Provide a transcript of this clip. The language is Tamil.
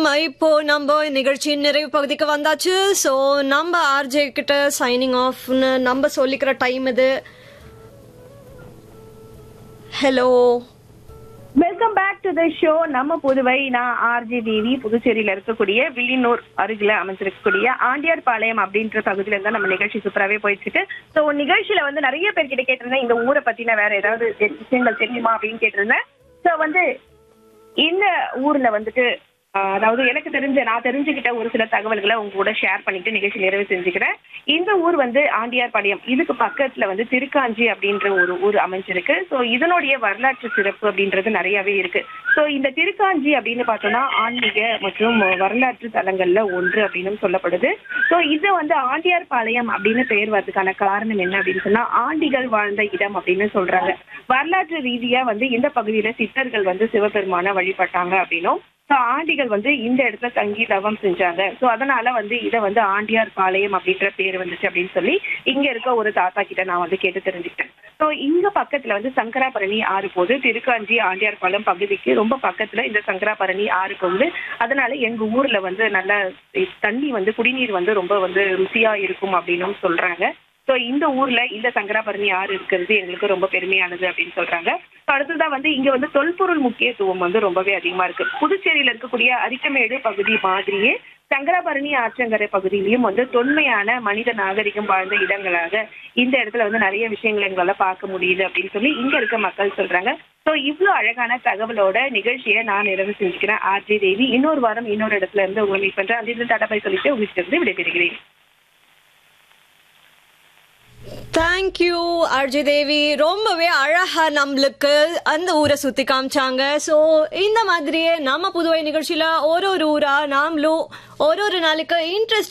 இப்போ நம்ம நிகழ்ச்சியின் நிறைவு பகுதிக்கு வந்தாச்சு ஸோ நம்ம ஆர்ஜே கிட்ட சைனிங் ஆஃப்னு நம்ம சொல்லிக்கிற டைம் இது hello welcome back to the show நம்ம புதுவை நான் ஆர்ஜி தேவி புதுச்சேரியில இருக்கக்கூடிய வில்லியனூர் அருகில அமைஞ்சிருக்கக்கூடிய ஆண்டியார் பாளையம் அப்படின்ற பகுதியில இருந்தா நம்ம நிகழ்ச்சி சூப்பராகவே போயிட்டு இருக்கு ஸோ நிகழ்ச்சியில வந்து நிறைய பேர் கிட்ட கேட்டிருந்தேன் இந்த ஊரை பத்தின வேற ஏதாவது தெ- விஷயங்கள் தெரியுமா அப்படின்னு கேட்டிருந்தேன் ஸோ வந்து இந்த ஊர்ல வந்துட்டு ஆஹ், அதாவது எனக்கு தெரிஞ்ச நான் தெரிஞ்சுக்கிட்ட ஒரு சில தகவல்களை உங்க கூட ஷேர் பண்ணிட்டு நிகழ்ச்சி நிறைவு செஞ்சுக்கிறேன் இந்த ஊர் வந்து ஆண்டியார்பாளையம் இதுக்கு பக்கத்துல வந்து திருக்காஞ்சி அப்படின்ற ஒரு ஊர் அமைஞ்சிருக்கு ஸோ இதனுடைய வரலாற்று சிறப்பு அப்படின்றது நிறையவே இருக்கு ஸோ இந்த திருக்காஞ்சி அப்படின்னு பார்த்தோம்னா ஆன்மீக மற்றும் வரலாற்று தலங்கள்ல ஒன்று அப்படின்னு சொல்லப்படுது ஸோ இது வந்து ஆண்டியார்பாளையம் அப்படின்னு பெயர் வர்றதுக்கான காரணம் என்ன அப்படின்னு சொன்னா ஆண்டிகள் வாழ்ந்த இடம் அப்படின்னு சொல்றாங்க வரலாற்று ரீதியா வந்து இந்த பகுதியில சித்தர்கள் வந்து சிவபெருமான வழிபட்டாங்க அப்படின்னும் ஸோ ஆண்டிகள் வந்து இந்த இடத்துல தங்கி தவம் செஞ்சாங்க ஸோ அதனால வந்து இதை வந்து ஆண்டியார் பாளையம் அப்படின்ற பேர் வந்துச்சு அப்படின்னு சொல்லி இங்க இருக்க ஒரு தாத்தா கிட்ட நான் வந்து கேட்டு தெரிஞ்சுக்கிட்டேன் ஸோ இங்க பக்கத்துல வந்து சங்கராபரணி ஆறு போகுது திருக்காஞ்சி ஆண்டியார் பாளையம் பகுதிக்கு ரொம்ப பக்கத்துல இந்த சங்கராபரணி ஆறு போகுது அதனால எங்க ஊர்ல வந்து நல்ல தண்ணி வந்து குடிநீர் வந்து ரொம்ப வந்து ருசியா இருக்கும் அப்படின்னும் சொல்றாங்க ஸோ இந்த ஊர்ல இந்த சங்கராபரணி ஆறு இருக்கிறது எங்களுக்கு ரொம்ப பெருமையானது அப்படின்னு சொல்றாங்க ஸோ அடுத்ததா வந்து இங்க வந்து தொல்பொருள் முக்கியத்துவம் வந்து ரொம்பவே அதிகமா இருக்கு புதுச்சேரியில இருக்கக்கூடிய அரிக்கமேடு பகுதி மாதிரியே சங்கராபரணி ஆற்றங்கரை பகுதியிலையும் வந்து தொன்மையான மனித நாகரிகம் வாழ்ந்த இடங்களாக இந்த இடத்துல வந்து நிறைய விஷயங்களை எங்களால பார்க்க முடியுது அப்படின்னு சொல்லி இங்க இருக்க மக்கள் சொல்றாங்க ஸோ இவ்வளோ அழகான தகவலோட நிகழ்ச்சியை நான் நிறைவு செஞ்சுக்கிறேன் ஆர்ஜி தேவி இன்னொரு வாரம் இன்னொரு இடத்துல இருந்து உங்களை மீட் பண்றேன் அதிலிருந்து டாடா பை சொல்லிட்டு உங்களுக்கு இருந்து விடைபெறுகிறேன் தேங்க்யூ அர்ஜி தேவி ரொம்பவே அழகா நம்மளுக்கு அந்த ஊரை சுத்தி காமிச்சாங்க ஸோ இந்த மாதிரியே நம்ம புதுவை நிகழ்ச்சியில ஒரு ஒரு ஊரா நாமளும் ஒரு ஒரு நாளுக்கு இன்ட்ரெஸ்ட்